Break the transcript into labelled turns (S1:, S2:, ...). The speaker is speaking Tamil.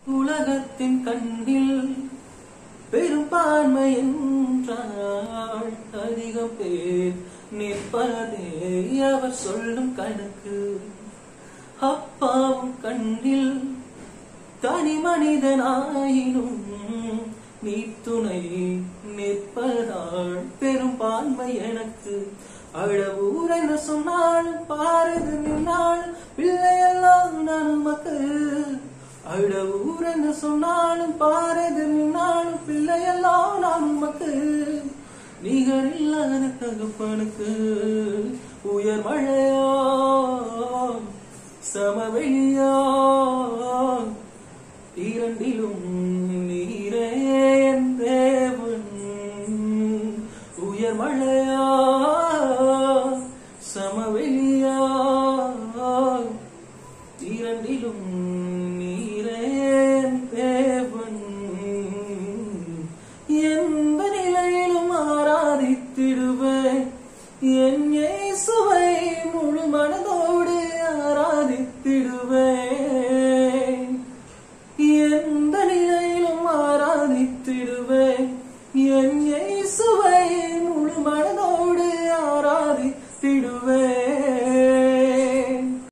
S1: உலகத்தின் கண்ணில் பெரும்பான்மை என்றால் அதிகம் பேர் நிற்பதே அவர் சொல்லும் கணக்கு அப்பாவும் கண்ணில் தனி மனிதனாயினும் நீ துணை நிற்பதால் பெரும்பான்மை எனக்கு அழவூர் என்று சொன்னாலும் பாரது நின்றாலும் பிள்ளையெல்லாம் நான் மக்கள் அழவூர் என்று சொன்னாலும் பாரது நின்றாலும் பிள்ளையெல்லாம் நான் மக்கள் நிகர் இல்லாத தகப்பனுக்கு உயர் மழையோ சமவெளியோ இரண்டிலும் நீரே என் தேவன் உயர் மழையா சமவெளியா இரண்டிலும் நீரே என் தேவன் எந்த நிலையிலும் ஆராதித்திடுவேன் என் இயேசுவை முழு மனதோடு ஆராதித்திடுவேன் எந்த நிலையிலும் ஆராதித்திடுவேன் என் இயேசுவை